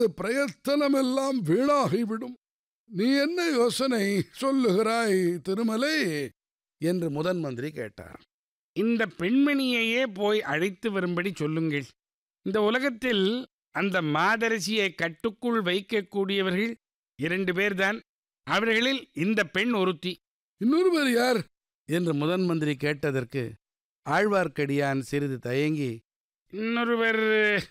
பிரயத்தனமெல்லாம் வீணாகிவிடும் நீ என்ன யோசனை சொல்லுகிறாய் திருமலை என்று முதன் மந்திரி கேட்டார் இந்த பெண்மணியையே போய் அழைத்து வரும்படி சொல்லுங்கள் இந்த உலகத்தில் அந்த மாதரசியை கட்டுக்குள் வைக்கக்கூடியவர்கள் இரண்டு பேர்தான் அவர்களில் இந்த பெண் ஒருத்தி இன்னொருவர் யார் என்று முதன் மந்திரி கேட்டதற்கு ஆழ்வார்க்கடியான் சிறிது தயங்கி இன்னொருவர்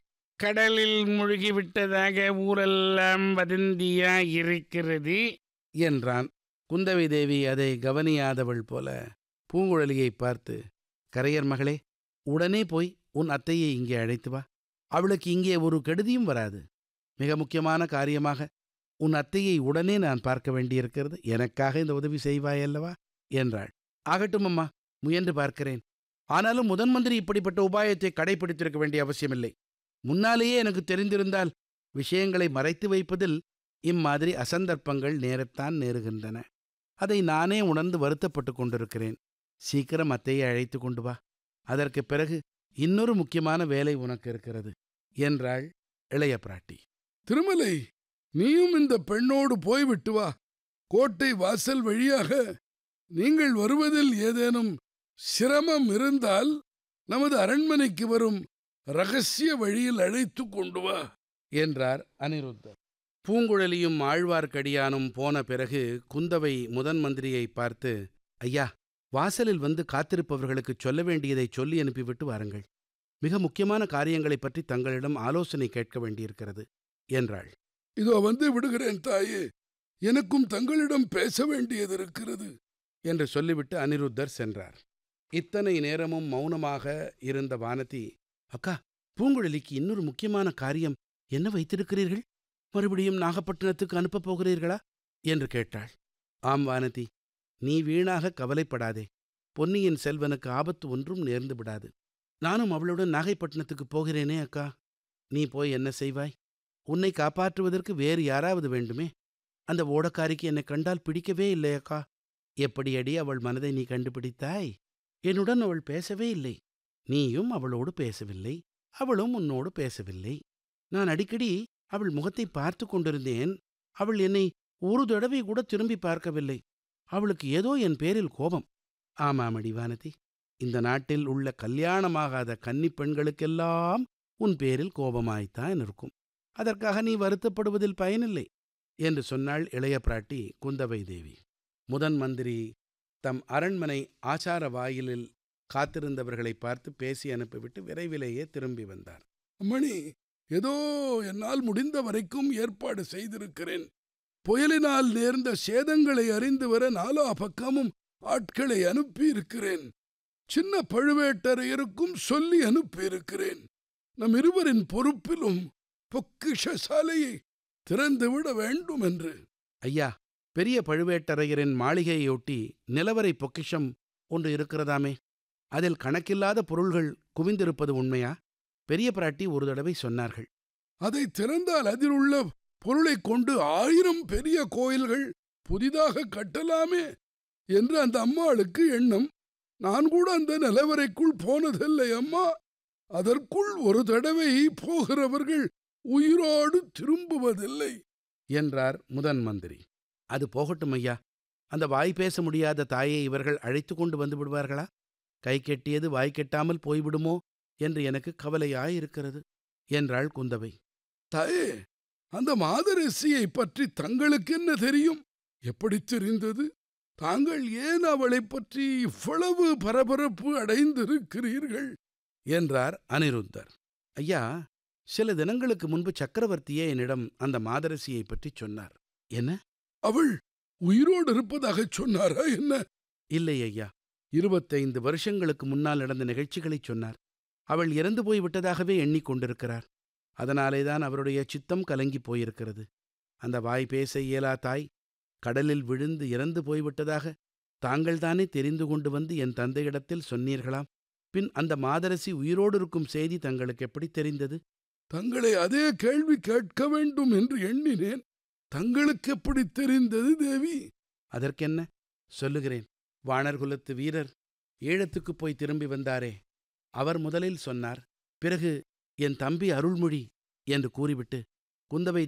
கடலில் மூழ்கிவிட்டதாக ஊரெல்லாம் வதந்தியா இருக்கிறது என்றான் குந்தவை தேவி அதை கவனியாதவள் போல பூங்குழலியை பார்த்து கரையர் மகளே உடனே போய் உன் அத்தையை இங்கே அழைத்து வா அவளுக்கு இங்கே ஒரு கெடுதியும் வராது மிக முக்கியமான காரியமாக உன் அத்தையை உடனே நான் பார்க்க வேண்டியிருக்கிறது எனக்காக இந்த உதவி செய்வாயல்லவா என்றாள் ஆகட்டும் அம்மா முயன்று பார்க்கிறேன் ஆனாலும் முதன் மந்திரி இப்படிப்பட்ட உபாயத்தை கடைபிடித்திருக்க வேண்டிய அவசியமில்லை முன்னாலேயே எனக்கு தெரிந்திருந்தால் விஷயங்களை மறைத்து வைப்பதில் இம்மாதிரி அசந்தர்ப்பங்கள் நேரத்தான் நேருகின்றன அதை நானே உணர்ந்து வருத்தப்பட்டு கொண்டிருக்கிறேன் சீக்கிரம் அத்தையை அழைத்து கொண்டு வா அதற்குப் பிறகு இன்னொரு முக்கியமான வேலை உனக்கு இருக்கிறது என்றாள் இளைய பிராட்டி திருமலை நீயும் இந்த பெண்ணோடு போய்விட்டு வா கோட்டை வாசல் வழியாக நீங்கள் வருவதில் ஏதேனும் சிரமம் இருந்தால் நமது அரண்மனைக்கு வரும் ரகசிய வழியில் அழைத்து கொண்டு வா என்றார் அனிருத்தர் பூங்குழலியும் ஆழ்வார்க்கடியானும் போன பிறகு குந்தவை முதன் மந்திரியை பார்த்து ஐயா வாசலில் வந்து காத்திருப்பவர்களுக்குச் சொல்ல வேண்டியதை சொல்லி அனுப்பிவிட்டு வாருங்கள் மிக முக்கியமான காரியங்களைப் பற்றி தங்களிடம் ஆலோசனை கேட்க வேண்டியிருக்கிறது என்றாள் இதோ வந்து விடுகிறேன் தாயே எனக்கும் தங்களிடம் பேச வேண்டியது இருக்கிறது என்று சொல்லிவிட்டு அனிருத்தர் சென்றார் இத்தனை நேரமும் மௌனமாக இருந்த வானதி அக்கா பூங்குழலிக்கு இன்னொரு முக்கியமான காரியம் என்ன வைத்திருக்கிறீர்கள் மறுபடியும் நாகப்பட்டினத்துக்கு அனுப்பப் போகிறீர்களா என்று கேட்டாள் ஆம் வானதி நீ வீணாக கவலைப்படாதே பொன்னியின் செல்வனுக்கு ஆபத்து ஒன்றும் நேர்ந்து விடாது நானும் அவளுடன் நாகைப்பட்டினத்துக்கு போகிறேனே அக்கா நீ போய் என்ன செய்வாய் உன்னை காப்பாற்றுவதற்கு வேறு யாராவது வேண்டுமே அந்த ஓடக்காரிக்கு என்னை கண்டால் பிடிக்கவே இல்லை அக்கா எப்படியடி அவள் மனதை நீ கண்டுபிடித்தாய் என்னுடன் அவள் பேசவே இல்லை நீயும் அவளோடு பேசவில்லை அவளும் உன்னோடு பேசவில்லை நான் அடிக்கடி அவள் முகத்தை பார்த்து கொண்டிருந்தேன் அவள் என்னை ஒரு தடவை கூட திரும்பி பார்க்கவில்லை அவளுக்கு ஏதோ என் பேரில் கோபம் ஆமாமடி வானதி இந்த நாட்டில் உள்ள கல்யாணமாகாத கன்னிப் பெண்களுக்கெல்லாம் உன் பேரில் கோபமாய்த்தான் இருக்கும் அதற்காக நீ வருத்தப்படுவதில் பயனில்லை என்று சொன்னாள் இளைய பிராட்டி குந்தவை தேவி முதன் மந்திரி தம் அரண்மனை ஆச்சார வாயிலில் காத்திருந்தவர்களை பார்த்து பேசி அனுப்பிவிட்டு விரைவிலேயே திரும்பி வந்தார் மணி ஏதோ என்னால் முடிந்த வரைக்கும் ஏற்பாடு செய்திருக்கிறேன் புயலினால் நேர்ந்த சேதங்களை அறிந்து வர நாலா பக்கமும் ஆட்களை அனுப்பியிருக்கிறேன் சின்ன பழுவேட்டரையருக்கும் சொல்லி அனுப்பியிருக்கிறேன் நம் இருவரின் பொறுப்பிலும் பொக்கிஷ சாலையை திறந்துவிட வேண்டும் என்று ஐயா பெரிய பழுவேட்டரையரின் மாளிகையொட்டி நிலவரை பொக்கிஷம் ஒன்று இருக்கிறதாமே அதில் கணக்கில்லாத பொருள்கள் குவிந்திருப்பது உண்மையா பெரிய பிராட்டி ஒரு தடவை சொன்னார்கள் அதை திறந்தால் அதில் உள்ள பொருளைக் கொண்டு ஆயிரம் பெரிய கோயில்கள் புதிதாக கட்டலாமே என்று அந்த அம்மாளுக்கு எண்ணம் நான் கூட அந்த நிலவரைக்குள் போனதில்லை அம்மா அதற்குள் ஒரு தடவை போகிறவர்கள் உயிரோடு திரும்புவதில்லை என்றார் முதன் மந்திரி அது போகட்டும் ஐயா அந்த வாய் பேச முடியாத தாயை இவர்கள் அழைத்து கொண்டு வந்து விடுவார்களா கை கெட்டியது வாய் கெட்டாமல் போய்விடுமோ என்று எனக்கு கவலையாயிருக்கிறது என்றாள் குந்தவை தாயே அந்த மாதரசியை பற்றி தங்களுக்கு என்ன தெரியும் எப்படி தெரிந்தது தாங்கள் ஏன் அவளைப் பற்றி இவ்வளவு பரபரப்பு அடைந்திருக்கிறீர்கள் என்றார் அனிருத்தர் ஐயா சில தினங்களுக்கு முன்பு சக்கரவர்த்தியே என்னிடம் அந்த மாதரசியை பற்றி சொன்னார் என்ன அவள் உயிரோடு இருப்பதாகச் சொன்னாரா என்ன இல்லை ஐயா இருபத்தைந்து வருஷங்களுக்கு முன்னால் நடந்த நிகழ்ச்சிகளைச் சொன்னார் அவள் இறந்து போய் விட்டதாகவே எண்ணிக்கொண்டிருக்கிறார் அதனாலேதான் அவருடைய சித்தம் கலங்கி போயிருக்கிறது அந்த வாய் பேச இயலா தாய் கடலில் விழுந்து இறந்து போய்விட்டதாக தாங்கள்தானே தெரிந்து கொண்டு வந்து என் தந்தையிடத்தில் சொன்னீர்களாம் பின் அந்த மாதரசி உயிரோடு இருக்கும் செய்தி தங்களுக்கு எப்படி தெரிந்தது தங்களை அதே கேள்வி கேட்க வேண்டும் என்று எண்ணினேன் தங்களுக்கு எப்படி தெரிந்தது தேவி அதற்கென்ன சொல்லுகிறேன் வாணர்குலத்து வீரர் ஈழத்துக்குப் போய் திரும்பி வந்தாரே அவர் முதலில் சொன்னார் பிறகு என் தம்பி அருள்மொழி என்று கூறிவிட்டு குந்தவை